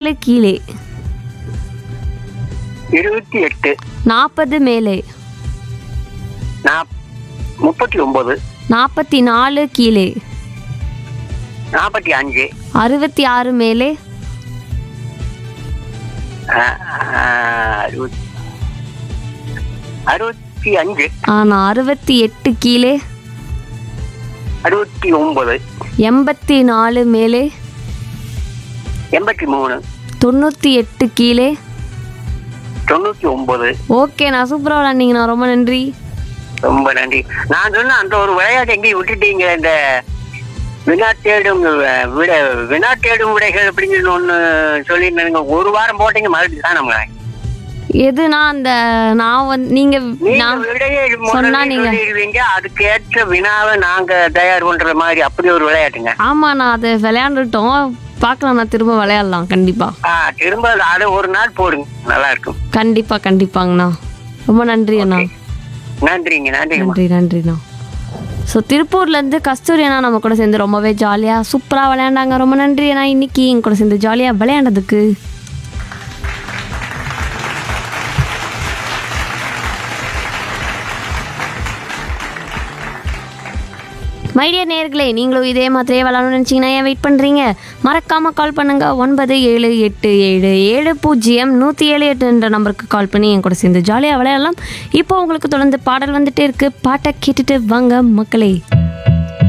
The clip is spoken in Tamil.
ஏழு கீழே இருபத்தி எட்டு நாற்பது மேலே நாப் முப்பத்தி ஒன்பது நாற்பத்தி நாலு கீழே நாற்பத்தி அஞ்சு அறுபத்தி ஆறு மேலே அஹ், அஹ், அறுபத்தி அறுபத்தி அஞ்சு ஆனால் அறுபத்தி எட்டு கீழே அறுபத்தி ஒன்பது எண்பத்தி நாலு மேலே எண்பத்தி மூணு தொண்ணூற்றி எட்டு கீழே தொண்ணூத்தி ஒன்பது ஓகே நான் சூப்பராக விளாண்டிங்கண்ணா ரொம்ப நன்றி ரொம்ப நன்றி நான் சொன்ன அந்த ஒரு விளையாட்டு எங்கேயும் விட்டுட்டீங்க இந்த வினா தேடும் அஹ், விட வினா தேடும் விடைகள் அப்படின்னு சொல்லி ஒண்ணு சொல்லியிருந்தேங்க ஒரு வாரம் போட்டீங்க மறுபடியும் தான் நம்ம எதுனா அந்த நான் வந்து நீங்கள் நீங்க நான் விடையை சொன்னா முதல்ல நீங்க- சொல்லிடுவீங்க அதுக்கு ஏற்ற வினாவை நாங்க தயார் பண்ற மாதிரி அப்படி ஒரு விளையாட்டுங்க ஆமாம் நான் அதை விளையாண்டுட்டோம் பார்க்கலாம் நான் திரும்ப விளையாடலாம் கண்டிப்பாக ஆ, திரும்ப அதை ஒரு நாள் போடுங்க நல்லா இருக்கும் கண்டிப்பாக கண்டிப்பாங்கண்ணா ரொம்ப நன்றி அண்ணா நன்றிங்க நன்றிங்க நன்றி நன்றிண்ணா ஸோ திருப்பூர்லேருந்து கஸ்தூரி அண்ணா நம்ம கூட சேர்ந்து ரொம்பவே ஜாலியாக சூப்பராக விளையாண்டாங்க ரொம்ப நன்றி அண்ணா இன்னைக்கு எங்க கூட சேர்ந்து ஜாலியாக விளையாண்டதுக்கு மைடியர் நேர்களே நீங்களும் இதே மாதிரியே விளாடணும்னு நினச்சிங்கன்னா ஏன் வெயிட் பண்ணுறீங்க மறக்காமல் கால் பண்ணுங்கள் ஒன்பது ஏழு எட்டு ஏழு ஏழு பூஜ்ஜியம் நூற்றி ஏழு எட்டுன்ற நம்பருக்கு கால் பண்ணி என் கூட சேர்ந்து ஜாலியாக விளையாடலாம் இப்போ உங்களுக்கு தொடர்ந்து பாடல் வந்துட்டே இருக்குது பாட்டை கேட்டுட்டு வாங்க மக்களே